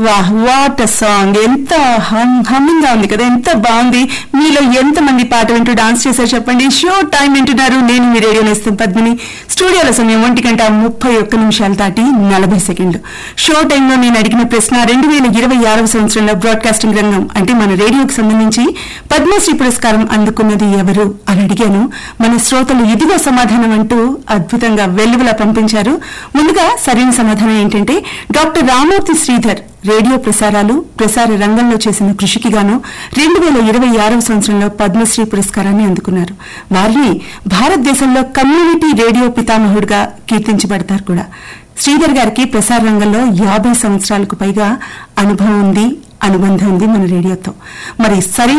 వాహ్ what song ఎంత humming గా ఉంది కదా ఎంత బాగుంది మీలో ఎంత మంది పాట వింటూ డాన్స్ చేశారు చెప్పండి షో టైం వింటున్నారు నేను మీ రేడియో నేస్తాం పద్మిని స్టూడియోల సమయం ఒంటి గంట ముప్పై ఒక్క నిమిషాలు దాటి నలభై సెకండ్లు షో టైంలో నేను అడిగిన ప్రశ్న రెండు వేల ఇరవై ఆరవ సంవత్సరంలో బ్రాడ్కాస్టింగ్ రంగం అంటే మన రేడియోకి సంబంధించి పద్మశ్రీ పురస్కారం అందుకున్నది ఎవరు అని అడిగాను మన శ్రోతలు ఇదిగో సమాధానం అంటూ అద్భుతంగా వెల్లువలా పంపించారు ముందుగా సరైన సమాధానం ఏంటంటే డాక్టర్ రామూర్తి శ్రీధర్ రేడియో ప్రసారాలు ప్రసార రంగంలో చేసిన కృషికి గాను రెండు వేల ఇరవై ఆరవ సంవత్సరంలో పద్మశ్రీ పురస్కారాన్ని అందుకున్నారు వారిని భారతదేశంలో కమ్యూనిటీ రేడియో పితామహుడిగా కీర్తించబడతారు కూడా శ్రీధర్ గారికి ప్రసార రంగంలో యాభై సంవత్సరాలకు పైగా అనుభవం ఉంది అనుబంధం ఉంది మన రేడియోతో మరి సరైన